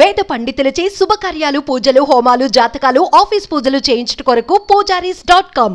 వేద పండితులచే శుభకార్యాలు పూజలు హోమాలు జాతకాలు ఆఫీస్ పూజలు చేయించుట కొరకు పూజారీస్ డాట్ కామ్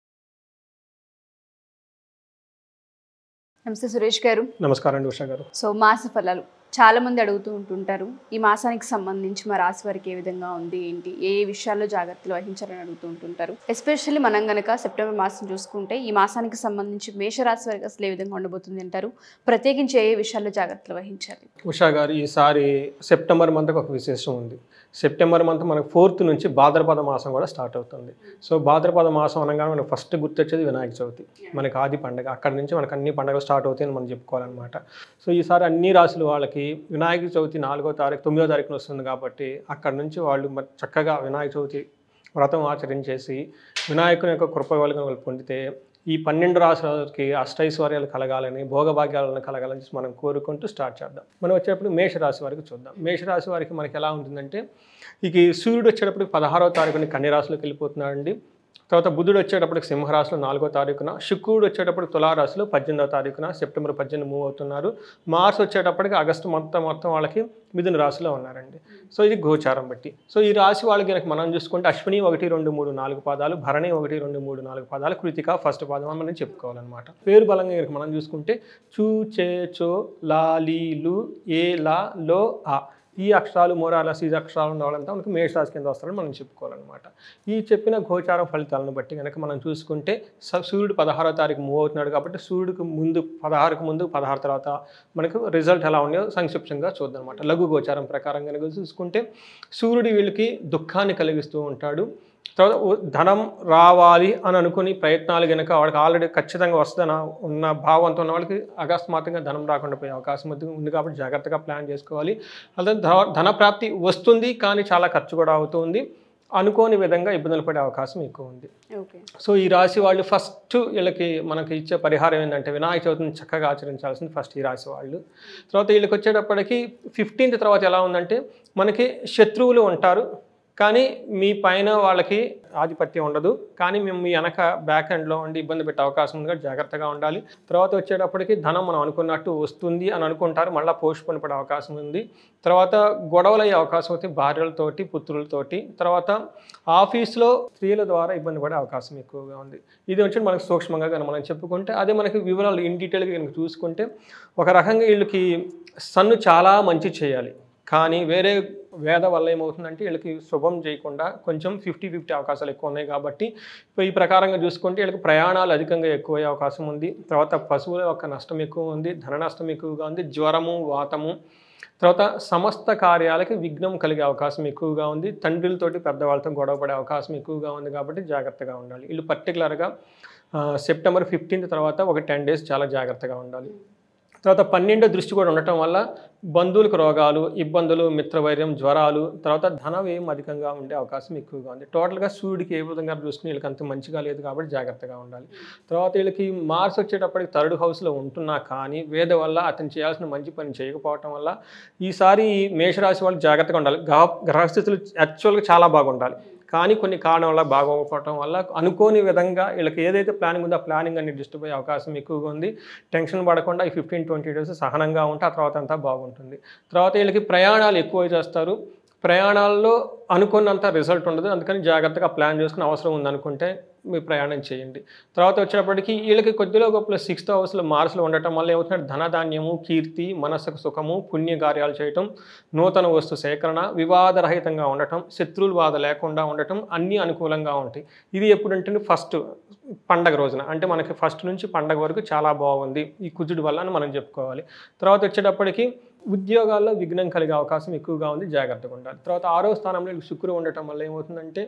నమస్తే సురేష్ గారు నమస్కారం అండి ఉషా గారు సో మాస ఫలాలు చాలా మంది అడుగుతూ ఉంటుంటారు ఈ మాసానికి సంబంధించి మా రాశి వారికి ఏ విధంగా ఉంది ఏంటి ఏ ఏ విషయాల్లో జాగ్రత్తలు వహించాలని అడుగుతూ ఉంటుంటారు ఎస్పెషల్లీ మనం గనక సెప్టెంబర్ మాసం చూసుకుంటే ఈ మాసానికి సంబంధించి మేషరాశి వారికి అసలు ఏ విధంగా ఉండబోతుంది అంటారు ప్రత్యేకించి ఏ ఏ విషయాల్లో జాగ్రత్తలు వహించాలి ఉషా గారు ఈసారి సెప్టెంబర్ మంత్కి ఒక విశేషం ఉంది సెప్టెంబర్ మంత్ మనకు ఫోర్త్ నుంచి భాద్రపద మాసం కూడా స్టార్ట్ అవుతుంది సో భాద్రపద మాసం అనగానే మనకు ఫస్ట్ గుర్తొచ్చేది వినాయక చవితి మనకి ఆది పండగ అక్కడి నుంచి మనకు అన్ని పండుగలు స్టార్ట్ అవుతాయని మనం చెప్పుకోవాలన్నమాట సో ఈసారి అన్ని రాసుల వాళ్ళకి వినాయక చవితి నాలుగో తారీఖు తొమ్మిదో తారీఖున వస్తుంది కాబట్టి అక్కడి నుంచి వాళ్ళు మరి చక్కగా వినాయక చవితి వ్రతం ఆచరించేసి వినాయకుని యొక్క కృప వాళ్ళని వాళ్ళు పొందితే ఈ పన్నెండు రాశులకి అష్టైశ్వర్యాలు కలగాలని భోగభాగ్యాలను కలగాలని చెప్పి మనం కోరుకుంటూ స్టార్ట్ చేద్దాం మనం వచ్చేటప్పుడు మేషరాశి వారికి చూద్దాం మేషరాశి వారికి మనకి ఎలా ఉంటుందంటే ఇక ఈ సూర్యుడు వచ్చేటప్పుడు పదహారో తారీఖుని కన్యరాశిలోకి వెళ్ళిపోతున్నాడండి తర్వాత బుధుడు వచ్చేటప్పటికి సింహరాశిలో నాలుగో తారీఖున శుక్రుడు వచ్చేటప్పుడు తులారాశిలో పద్దెనిమిదో తారీఖున సెప్టెంబర్ పద్దెనిమిది మూవ్ అవుతున్నారు మార్స్ వచ్చేటప్పటికి ఆగస్టు మొత్తం మొత్తం వాళ్ళకి మిథున రాశిలో ఉన్నారండి సో ఇది గోచారం బట్టి సో ఈ రాశి వాళ్ళకి కనుక మనం చూసుకుంటే అశ్విని ఒకటి రెండు మూడు నాలుగు పాదాలు భరణి ఒకటి రెండు మూడు నాలుగు పాదాలు కృతిక ఫస్ట్ పాదం అని మనం చెప్పుకోవాలన్నమాట పేరు బలంగా కనుక మనం చూసుకుంటే చూ చే చో లా లీ లు ఏ లా లో ఆ ఈ అక్షరాలు మోరాల సీజ్ అక్షరాలు ఉన్న వాళ్ళంతా మనకు మేషరాశి కింద వస్తారని మనం చెప్పుకోవాలన్నమాట ఈ చెప్పిన గోచారం ఫలితాలను బట్టి కనుక మనం చూసుకుంటే స- సూర్యుడు పదహారో తారీఖు మూవ్ అవుతున్నాడు కాబట్టి సూర్యుడికి ముందు పదహారుకు ముందు పదహారు తర్వాత మనకు రిజల్ట్ ఎలా ఉన్నాయో సంక్షిప్తంగా చూద్దాం అనమాట లఘు గోచారం ప్రకారం కనుక చూసుకుంటే సూర్యుడు వీళ్ళకి దుఃఖాన్ని కలిగిస్తూ ఉంటాడు తర్వాత ఉ- ధనం రావాలి అని అనుకుని ప్రయత్నాలు కనుక వాడికి ఆల్రెడీ ఖచ్చితంగా వస్తుందని ఉన్న భావంతో ఉన్న వాళ్ళకి అకస్మాత్తుగా ధనం రాకుండా పోయే అవకాశం ఉంది ఉంది కాబట్టి జాగ్రత్తగా ప్లాన్ చేసుకోవాలి అలాగే ధ- ధన ప్రాప్తి వస్తుంది కానీ చాలా ఖర్చు కూడా అవుతుంది అనుకోని విధంగా ఇబ్బందులు పడే అవకాశం ఎక్కువ ఉంది ఓకే సో ఈ రాశి వాళ్ళు ఫస్ట్ వీళ్ళకి మనకి ఇచ్చే పరిహారం ఏంటంటే వినాయక చవితిని చక్కగా ఆచరించాల్సింది ఫస్ట్ ఈ రాశి వాళ్ళు తర్వాత వీళ్ళకి వచ్చేటప్పటికి ఫిఫ్టీన్త్ తర్వాత ఎలా ఉందంటే మనకి శత్రువులు ఉంటారు కానీ మీ పైన వాళ్ళకి ఆధిపత్యం ఉండదు కానీ మేము మీ వెనక బ్యాక్ ఎండ్లో ఉండి ఇబ్బంది పెట్టే అవకాశం ఉంది కాబట్టి జాగ్రత్తగా ఉండాలి తర్వాత వచ్చేటప్పటికి ధనం మనం అనుకున్నట్టు వస్తుంది అని అనుకుంటారు మళ్ళీ పోస్ట్పోన్ పడే అవకాశం ఉంది తర్వాత గొడవలు అయ్యే అవకాశం అయితే భార్యలతోటి పుత్రులతోటి తర్వాత ఆఫీస్లో స్త్రీల ద్వారా ఇబ్బంది పడే అవకాశం ఎక్కువగా ఉంది ఇది వచ్చి మనకు సూక్ష్మంగా కనుక మనం చెప్పుకుంటే అదే మనకి వివరాలు ఇన్ డీటెయిల్గా కనుక చూసుకుంటే ఒక రకంగా వీళ్ళకి సన్ను చాలా మంచి చేయాలి కానీ వేరే వేద వల్ల ఏమవుతుందంటే వీళ్ళకి శుభం చేయకుండా కొంచెం ఫిఫ్టీ ఫిఫ్టీ అవకాశాలు ఎక్కువ ఉన్నాయి కాబట్టి ఇప్పుడు ఈ ప్రకారంగా చూసుకుంటే వీళ్ళకి ప్రయాణాలు అధికంగా ఎక్కువయ్యే అవకాశం ఉంది తర్వాత పశువుల యొక్క నష్టం ఎక్కువ ఉంది ధన నష్టం ఎక్కువగా ఉంది జ్వరము వాతము తర్వాత సమస్త కార్యాలకి విఘ్నం కలిగే అవకాశం ఎక్కువగా ఉంది తండ్రులతోటి పెద్దవాళ్ళతో గొడవ పడే అవకాశం ఎక్కువగా ఉంది కాబట్టి జాగ్రత్తగా ఉండాలి వీళ్ళు పర్టికులర్గా సెప్టెంబర్ ఫిఫ్టీన్త్ తర్వాత ఒక టెన్ డేస్ చాలా జాగ్రత్తగా ఉండాలి తర్వాత పన్నెండో దృష్టి కూడా ఉండటం వల్ల బంధువులకు రోగాలు ఇబ్బందులు మిత్రవైర్యం జ్వరాలు తర్వాత ధన వ్యయం అధికంగా ఉండే అవకాశం ఎక్కువగా ఉంది టోటల్గా సూర్యుడికి ఏ విధంగా చూసుకుని వీళ్ళకి అంత మంచిగా లేదు కాబట్టి జాగ్రత్తగా ఉండాలి తర్వాత వీళ్ళకి మార్స్ వచ్చేటప్పటికి థర్డ్ హౌస్లో ఉంటున్నా కానీ వేద వల్ల అతను చేయాల్సిన మంచి పని చేయకపోవటం వల్ల ఈసారి ఈ మేషరాశి వాళ్ళు జాగ్రత్తగా ఉండాలి గ్రహ గ్రహస్థితులు యాక్చువల్గా చాలా బాగుండాలి కానీ కొన్ని కారణం వల్ల బాగోకపోవటం వల్ల అనుకోని విధంగా వీళ్ళకి ఏదైతే ప్లానింగ్ ఉందో ఆ ప్లానింగ్ అన్ని డిస్టర్బ్ అయ్యే అవకాశం ఎక్కువగా ఉంది టెన్షన్ పడకుండా ఈ ఫిఫ్టీన్ ట్వంటీ డేస్ సహనంగా ఉంటే ఆ తర్వాత అంతా బాగుంటుంది తర్వాత వీళ్ళకి ప్రయాణాలు ఎక్కువ చేస్తారు ప్రయాణాల్లో అనుకున్నంత రిజల్ట్ ఉండదు అందుకని జాగ్రత్తగా ప్లాన్ చేసుకుని అవసరం ఉందనుకుంటే మీ ప్రయాణం చేయండి తర్వాత వచ్చేటప్పటికి వీళ్ళకి కొద్దిలో గొప్ప సిక్స్త్ హౌస్లో మార్సులు ఉండటం వల్ల ఏమవుతుందంటే ధనధాన్యము కీర్తి మనస్సుకు సుఖము పుణ్యకార్యాలు చేయటం నూతన వస్తు సేకరణ వివాదరహితంగా ఉండటం శత్రువుల బాధ లేకుండా ఉండటం అన్నీ అనుకూలంగా ఉంటాయి ఇది ఎప్పుడంటే ఫస్ట్ పండగ రోజున అంటే మనకి ఫస్ట్ నుంచి పండగ వరకు చాలా బాగుంది ఈ కుజుడి వల్ల అని మనం చెప్పుకోవాలి తర్వాత వచ్చేటప్పటికి ఉద్యోగాల్లో విఘ్నం కలిగే అవకాశం ఎక్కువగా ఉంది జాగ్రత్తగా ఉండాలి తర్వాత ఆరో స్థానంలో వీళ్ళకి శుక్రుడు ఉండటం వల్ల ఏమవుతుందంటే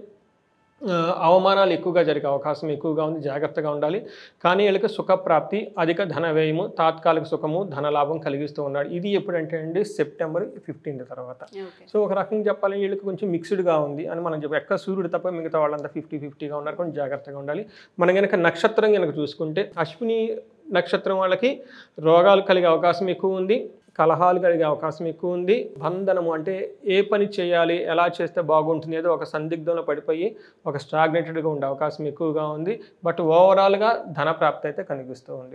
ఆ, అవమానాలు ఎక్కువగా జరిగే అవకాశం ఎక్కువగా ఉంది జాగ్రత్తగా ఉండాలి కానీ వీళ్ళకి సుఖప్రాప్తి అధిక ధన వ్యయము తాత్కాలిక సుఖము ధనలాభం కలిగిస్తూ ఉన్నాడు ఇది ఎప్పుడంటే అండి సెప్టెంబర్ ఫిఫ్టీన్త్ తర్వాత ఓకే సో ఒక రకంగా చెప్పాలి వీళ్ళకి కొంచెం మిక్స్డ్గా ఉంది అని మనం చెప్పి ఎక్క సూర్యుడు తప్ప మిగతా వాళ్ళంతా ఫిఫ్టీ ఫిఫ్టీగా ఉన్నారు కొంచెం జాగ్రత్తగా ఉండాలి మనం కనుక నక్షత్రం కనుక చూసుకుంటే అశ్విని నక్షత్రం వాళ్ళకి రోగాలు కలిగే అవకాశం ఎక్కువ ఉంది కలహాలు కలిగే అవకాశం ఎక్కువ ఉంది బంధనము అంటే ఏ పని చేయాలి ఎలా చేస్తే బాగుంటుంది ఏదో ఒక సందిగ్ధంలో పడిపోయి ఒక స్టాగ్నేటెడ్గా ఉండే అవకాశం ఎక్కువగా ఉంది బట్ ఓవరాల్గా ధన ప్రాప్తి అయితే కనిపిస్తూ ఉంది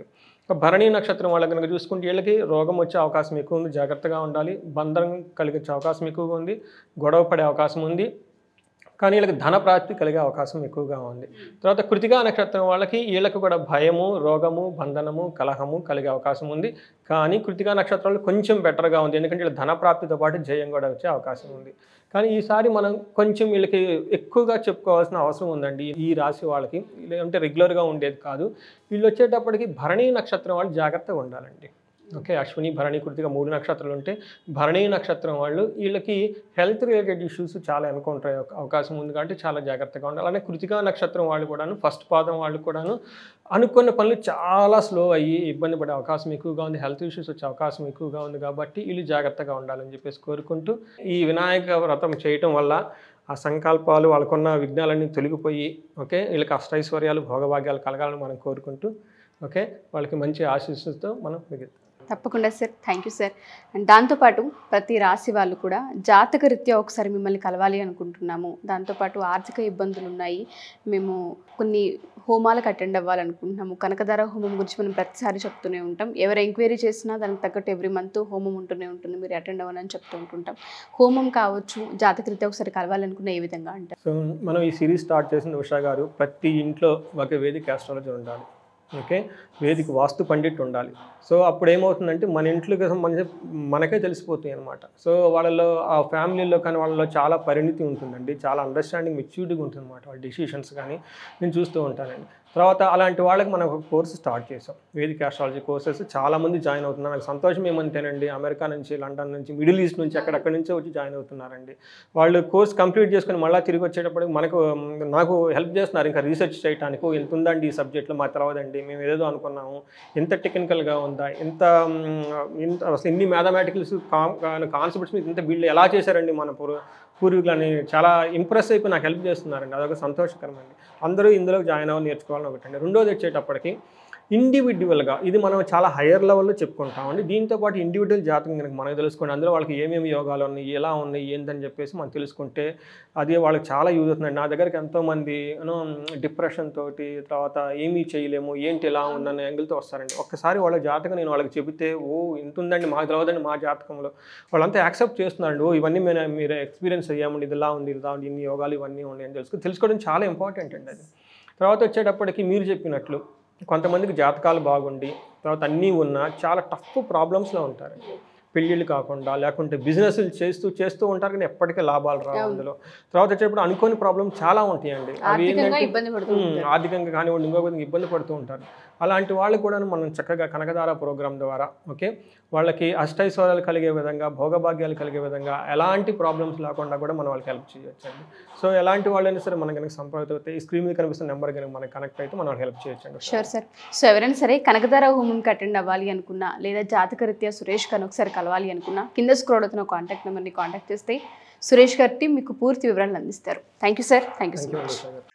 భరణి నక్షత్రం వాళ్ళ కనుక చూసుకుంటే వీళ్ళకి రోగం వచ్చే అవకాశం ఎక్కువ ఉంది జాగ్రత్తగా ఉండాలి బంధం కలిగించే అవకాశం ఎక్కువగా ఉంది గొడవ పడే అవకాశం ఉంది కానీ వీళ్ళకి ధన ప్రాప్తి కలిగే అవకాశం ఎక్కువగా ఉంది తర్వాత కృతికా నక్షత్రం వాళ్ళకి వీళ్ళకి కూడా భయము రోగము బంధనము కలహము కలిగే అవకాశం ఉంది కానీ కృతికా నక్షత్రాలు కొంచెం బెటర్గా ఉంది ఎందుకంటే వీళ్ళ ధన ప్రాప్తితో పాటు జయం కూడా వచ్చే అవకాశం ఉంది కానీ ఈసారి మనం కొంచెం వీళ్ళకి ఎక్కువగా చెప్పుకోవాల్సిన అవసరం ఉందండి ఈ రాశి వాళ్ళకి అంటే రెగ్యులర్గా ఉండేది కాదు వీళ్ళు వచ్చేటప్పటికి భరణి నక్షత్రం వాళ్ళు జాగ్రత్తగా ఉండాలండి ఓకే అశ్విని భరణి కృతిగా మూడు నక్షత్రాలు ఉంటే భరణి నక్షత్రం వాళ్ళు వీళ్ళకి హెల్త్ రిలేటెడ్ ఇష్యూస్ చాలా ఎన్కౌంటర్ అయ్యే అవకాశం ఉంది కాబట్టి చాలా జాగ్రత్తగా ఉండాలి అలానే కృతికా నక్షత్రం వాళ్ళు కూడాను ఫస్ట్ పాదం వాళ్ళు కూడాను అనుకున్న పనులు చాలా స్లో అయ్యి ఇబ్బంది పడే అవకాశం ఎక్కువగా ఉంది హెల్త్ ఇష్యూస్ వచ్చే అవకాశం ఎక్కువగా ఉంది కాబట్టి వీళ్ళు జాగ్రత్తగా ఉండాలని చెప్పేసి కోరుకుంటూ ఈ వినాయక వ్రతం చేయటం వల్ల ఆ సంకల్పాలు వాళ్ళకున్న విఘ్నాలన్నీ తొలగిపోయి ఓకే వీళ్ళకి అష్టైశ్వర్యాలు భోగభాగ్యాలు కలగాలని మనం కోరుకుంటూ ఓకే వాళ్ళకి మంచి ఆశీస్సులతో మనం మిగులుతాం తప్పకుండా sir thank you sir and దాంతోపాటు ప్రతి రాశి వాళ్ళు కూడా జాతక రీత్యా ఒకసారి మిమ్మల్ని కలవాలి అనుకుంటున్నాము దాంతోపాటు ఆర్థిక ఇబ్బందులు ఉన్నాయి మేము కొన్ని హోమాలకు అటెండ్ అవ్వాలనుకుంటున్నాము కనకదార హోమం గురించి మనం ప్రతిసారి చెప్తూనే ఉంటాం ఎవరు ఎంక్వైరీ చేసినా దానికి తగ్గట్టు ఎవ్రీ మంత్ హోమం ఉంటూనే ఉంటుంది మీరు అటెండ్ అవ్వాలని చెప్తూ ఉంటుంటాం హోమం కావచ్చు జాతక రీత్యా ఒకసారి కలవాలనుకున్న ఏ విధంగా అంటారు సో మనం ఈ సిరీస్ స్టార్ట్ చేసిన ఉషా గారు ప్రతి ఇంట్లో ఒక వేదిక ఆస్ట్రాలజీ ఉండాలి ఓకే వేదిక వాస్తు పండిట్ ఉండాలి సో అప్పుడు ఏమవుతుందంటే మన ఇంట్లోకి సంబంధించి మనకే తెలిసిపోతాయి అనమాట సో వాళ్ళలో ఆ ఫ్యామిలీలో కానీ వాళ్ళలో చాలా పరిణితి ఉంటుందండి చాలా అండర్స్టాండింగ్ మెచ్యూరిటీగా ఉంటుంది అనమాట వాళ్ళ డిసిషన్స్ కానీ నేను చూస్తూ ఉంటానండి తర్వాత అలాంటి వాళ్ళకి మనం ఒక కోర్సు స్టార్ట్ చేసాం వేదిక ఆస్ట్రాలజీ కోర్సెస్ చాలామంది జాయిన్ అవుతున్నారు నాకు సంతోషం ఏమంటేనండి అమెరికా నుంచి లండన్ నుంచి మిడిల్ ఈస్ట్ నుంచి అక్కడక్కడి నుంచే వచ్చి జాయిన్ అవుతున్నారండి వాళ్ళు కోర్స్ కంప్లీట్ చేసుకుని మళ్ళీ తిరిగి వచ్చేటప్పుడు మనకు మ్, నాకు హెల్ప్ చేస్తున్నారు ఇంకా రీసెర్చ్ చేయడానికి "ఓ, ఎంత ఉందండి ఈ సబ్జెక్ట్లో మాకు తెలియదండి మేము ఏదేదో అనుకున్నాము ఎంత టెక్నికల్గా ఉందా ఎంత మ్, ఇంత అసలు ఇన్ని మ్యాథమెటికల్స్ కాన్సెప్ట్స్ మీద ఇంత బిల్డ్ ఎలా చేశారండి మన పూర్వ పూర్వీకులని చాలా ఇంప్రెస్ అయిపోయి నాకు హెల్ప్ చేస్తున్నారండి అదొక సంతోషకరమండి అందరూ ఇందులో జాయిన్ అవ్వాలి నేర్చుకోవాలని ఒకటండి రెండోది వచ్చేటప్పటికి ఇండివిజువల్గా ఇది మనం చాలా హయ్యర్ లెవెల్లో చెప్పుకుంటామండి దీంతో పాటు ఇండివిజువల్ జాతకం కనుక మనకు తెలుసుకోండి అందులో వాళ్ళకి ఏమేమి యోగాలు ఉన్నాయి ఎలా ఉన్నాయి ఏందని చెప్పేసి మనం తెలుసుకుంటే అది వాళ్ళకి చాలా యూజ్ అవుతుందండి నా దగ్గరికి ఎంతోమంది యూనో డిప్రెషన్ తోటి తర్వాత ఏమీ చేయలేము ఏంటి ఎలా ఉందన్న యాంగిల్తో వస్తారండి ఒక్కసారి వాళ్ళ జాతకం నేను వాళ్ళకి చెబితే ఓ ఇంత ఉందండి మాకు తెలియదండి మా జాతకంలో వాళ్ళంతా యాక్సెప్ట్ చేస్తున్నారండి ఓ ఇవన్నీ మేము మీరు ఎక్స్పీరియన్స్ అయ్యామండి ఇది ఇలా ఉంది ఇలా ఉంది ఇన్ని యోగాలు ఇవన్నీ ఉన్నాయి అని తెలుసుకో తెలుసుకోవడం చాలా ఇంపార్టెంట్ అండి అది తర్వాత వచ్చేటప్పటికి మీరు చెప్పినట్లు కొంతమందికి జాతకాలు బాగుండి తర్వాత అన్నీ ఉన్నా చాలా టఫ్ ప్రాబ్లమ్స్లో ఉంటారండి పెళ్ళిళ్ళు కాకుండా లేకుంటే బిజినెస్లు చేస్తూ చేస్తూ ఉంటారు కానీ ఎప్పటికీ లాభాలు రావు అందులో తర్వాత వచ్చేటప్పుడు అనుకోని ప్రాబ్లమ్ చాలా ఉంటాయండి అవి ఆర్థికంగా ఏంటంటే ఇబ్బంది పడుతూ ఉమ్, ఆర్థికంగా కానివ్వండి ఇంకో విధంగా ఇబ్బంది పడుతూ ఉంటారు అలాంటి వాళ్ళకు కూడా మనం చక్కగా కనకదార ప్రోగ్రామ్ ద్వారా ఓకే వాళ్ళకి అష్టైశ్వర్యాలు కలిగే విధంగా భోగభాగ్యాలు కలిగే విధంగా ఎలాంటి ప్రాబ్లమ్స్ లేకుండా కూడా మనం వాళ్ళకి హెల్ప్ చేయొచ్చండి సో ఎలాంటి వాళ్ళైనా సరే మనం కనుక సంపర్క అయితే ఈ స్క్రీన్ మీద కనిపిస్తున్న నెంబర్ కనుక మనకి కనెక్ట్ అయితే మనం హెల్ప్ చేయొచ్చండి షూర్ సార్ సో ఎవరైనా సరే కనకదార హోమంకి అటెండ్ అవ్వాలి అనుకున్నా లేదా జాతక రీత్యా సురేష్ గారిని ఒకసారి కలవాలి అనుకున్నా కింద స్క్రోల్ అవుతున్న కాంటాక్ట్ నెంబర్ని కాంటాక్ట్ చేస్తే సురేష్ గారి team మీకు పూర్తి వివరాలు అందిస్తారు thank you sir thank you so thank you much అండి